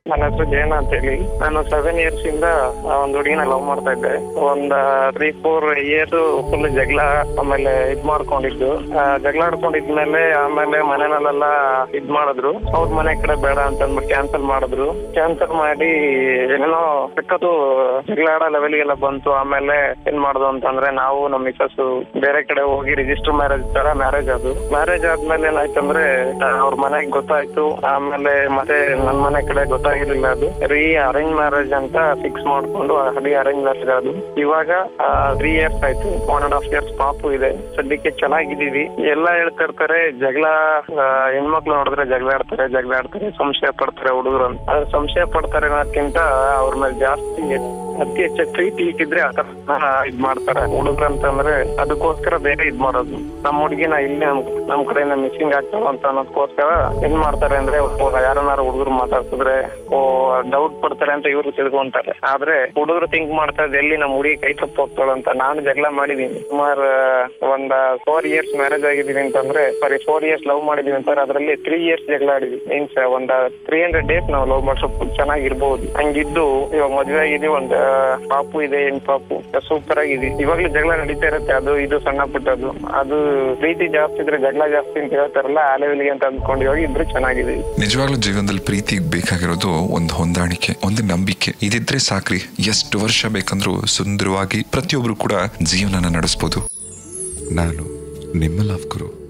ನನ್ನ ಹೆಸರು ಜಯನ ಅಂತ ಹೇಳಿ ನಾನು ಸೆವೆನ್ ಇಯರ್ಸ್ ಇಂದ ಆ ಒಂದ್ ಹುಡುಗಿನ ಲವ್ ಮಾಡ್ತಾ ಇದ್ದೆ ಒಂದ್ ತ್ರೀ ಫೋರ್ ಇಯರ್ಸ್ ಫುಲ್ ಜಗಳ ಆಮೇಲೆ ಇದ್ ಮಾಡ್ಕೊಂಡಿದ್ದು ಆ, ಜಗಳ ಆಡ್ಕೊಂಡಿದ್ಮೇಲೆ ಆಮೇಲೆ ಮನೆನಲ್ಲೆಲ್ಲ ಇದ್ ಮಾಡಿದ್ರು ಅವ್ರ ಮನೆ ಕಡೆ ಬೇಡ ಅಂತ ಅಂದ್ಬಿಟ್ಟು ಕ್ಯಾನ್ಸಲ್ ಮಾಡಿದ್ರು ಕ್ಯಾನ್ಸಲ್ ಮಾಡಿ ಏನೇನೋ ಸಿಕ್ಕದು ಜಗಳ ಆಡೋ ಲೆವೆಲ್ಗೆಲ್ಲ ಬಂತು ಆಮೇಲೆ ಏನ್ ಮಾಡುದು ಅಂತಂದ್ರೆ ನಾವು ನಮ್ಮ ಮಿಸಸ್ ಬೇರೆ ಕಡೆ ಹೋಗಿ ರಿಜಿಸ್ಟರ್ ಮ್ಯಾರೇಜ್ ತರ ಮ್ಯಾರೇಜ್ ಅದು ಮ್ಯಾರೇಜ್ ಆದ್ಮೇಲೆ ಏನಾಯ್ತಂದ್ರೆ ಅವ್ರ ಮನೆಗ್ ಗೊತ್ತಾಯ್ತು ಆಮೇಲೆ ಮತ್ತೆ ನನ್ ಮನೆ ಕಡೆ ಗೊತ್ತಾಗಿರ್ಲಿಲ್ಲ ಅದು ರೀ ಅರೇಂಜ್ ಮ್ಯಾರೇಜ್ ಅಂತ ಫಿಕ್ಸ್ ಮಾಡ್ಕೊಂಡು ರೀ ಅರೇಂಜ್ ಮ್ಯಾರೇಜ್ ಅದು ಇವಾಗ ತ್ರೀ ಇಯರ್ಸ್ ಆಯ್ತು ಒನ್ ಅಂಡ್ ಹಾಫ್ ಇಯರ್ಸ್ ಪಾಪು ಇದೆ ಸದ್ಯಕ್ಕೆ ಚೆನ್ನಾಗಿದ್ದೀವಿ ಎಲ್ಲ ಹೇಳ್ತಾ ಇರ್ತಾರೆ ಜಗಳ ಆ, ಹೆಣ್ಮಕ್ಳು ನೋಡಿದ್ರೆ ಜಗಳ ಆಡ್ತಾರೆ ಜಗಳ ಆಡ್ತಾರೆ ಸಂಶಯ ಪಡ್ತಾರೆ ಹುಡುಗರು ಅಂತ ಆದ್ರೆ ಸಂಶಯ ಪಡ್ತಾರೆ ಅನ್ನೋದ್ಕಿಂತ ಅವ್ರ ಮೇಲೆ ಜಾಸ್ತಿ ಅತಿ ಹೆಚ್ಚು ಪ್ರೀತಿ ಇಟ್ಟಿದ್ರೆ ಆ ತರ ಇದ್ ಮಾಡ್ತಾರೆ ಹುಡುಗ್ರು ಅಂತಂದ್ರೆ ಅದಕ್ಕೋಸ್ಕರ ಬೇರೆ ಇದ್ ಮಾಡೋದು ನಮ್ಮ ಹುಡುಗಿನ ಇಲ್ಲಿ ನಮ್ ನಮ್ ಕಡೆಯಿಂದ ಮಿಸ್ಸಿಂಗ್ ಆಗ್ತಾವ ಅಂತ ಅನ್ನೋದಕ್ಕೋಸ್ಕರ ಏನ್ ಮಾಡ್ತಾರೆ ಅಂದ್ರೆ ಯಾರನ್ನಾರು ಹುಡುಗರು ಮಾತಾಡ್ಸಿದ್ರೆ ಓ ಡೌಟ್ ಪಡ್ತಾರೆ ಅಂತ ಇವ್ರು ತಿಳ್ಕೊಂತಾರೆ ಆದ್ರೆ ಹುಡುಗರು ಥಿಂಕ್ ಮಾಡ್ತಾ ಇದ್ದು ಎಲ್ಲಿ ನಮ್ಮ ಹುಡುಗಿ ಕೈ ತಪ್ಪು ಹೋಗ್ತಾಳ ಅಂತ ನಾನು ಜಗಳ ಮಾಡಿದೀನಿ ಸುಮಾರು ಒಂದ್ ಫೋರ್ ಇಯರ್ಸ್ ಮ್ಯಾರೇಜ್ ಆಗಿದೀನಿ ಅಂತಂದ್ರೆ ಸಾರಿ ಫೋರ್ ಇಯರ್ಸ್ ಲವ್ ಮಾಡಿದೀನಿ ಅಂತಾರೆ ಅದರಲ್ಲಿ ತ್ರೀ ಇಯರ್ಸ್ ಜಗಳ ಆಡಿದ್ವಿ ಮೀನ್ಸ್ ಒಂದ್ ತ್ರೀ ಹಂಡ್ರೆಡ್ ಡೇಸ್ ನಾವು ಲವ್ ಮಾಡ್ಸೋ ಚೆನ್ನಾಗಿರ್ಬೋದು ಹಂಗಿದ್ದು ಇವಾಗ ಮದ್ವೆ ಆಗಿದೀವಿ ಒಂದ್ ಪಾಪು ಇದೆ ಹೆಣ್ ಪಾಪು ಸೂಪರ್ ಆಗಿದೆ ಇವಾಗ್ಲೂ ಜಗಳ ನಡೀತಾ ಇರುತ್ತೆ ಅದು ಇದು ಸಣ್ಣ ಪುಟ್ಟದು ಅದು ಪ್ರೀತಿ ಜಾಸ್ತಿ ಇದ್ರೆ ಜಗಳ ಜಾಸ್ತಿ ಅಂತ ಹೇಳ್ತಾರಲ್ಲ ಆ ಲೆವೆಲ್ಗೆ ಅಂತ ಅಂದ್ಕೊಂಡು ಇವಾಗ ಇಬ್ರು ಚೆನ್ನಾಗಿದೆ ನಿಜವಾಗ್ಲೂ ಜೀವನದಲ್ಲಿ ಪ್ರೀತಿಗೆ ಬೇಕಾಗಿರೋದು ಒಂದು ಹೊಂದಾಣಿಕೆ ಒಂದು ನಂಬಿಕೆ ಇದಿದ್ರೆ ಸಾಕ್ರಿ ಎಷ್ಟು ವರ್ಷ ಬೇಕಂದ್ರೂ ಸುಂದರವಾಗಿ ಪ್ರತಿಯೊಬ್ರು ಕೂಡ ಜೀವನನ ನಡೆಸ್ಬೋದು ನಾನು ನಿಮ್ಮ ಲವ್ ಗುರು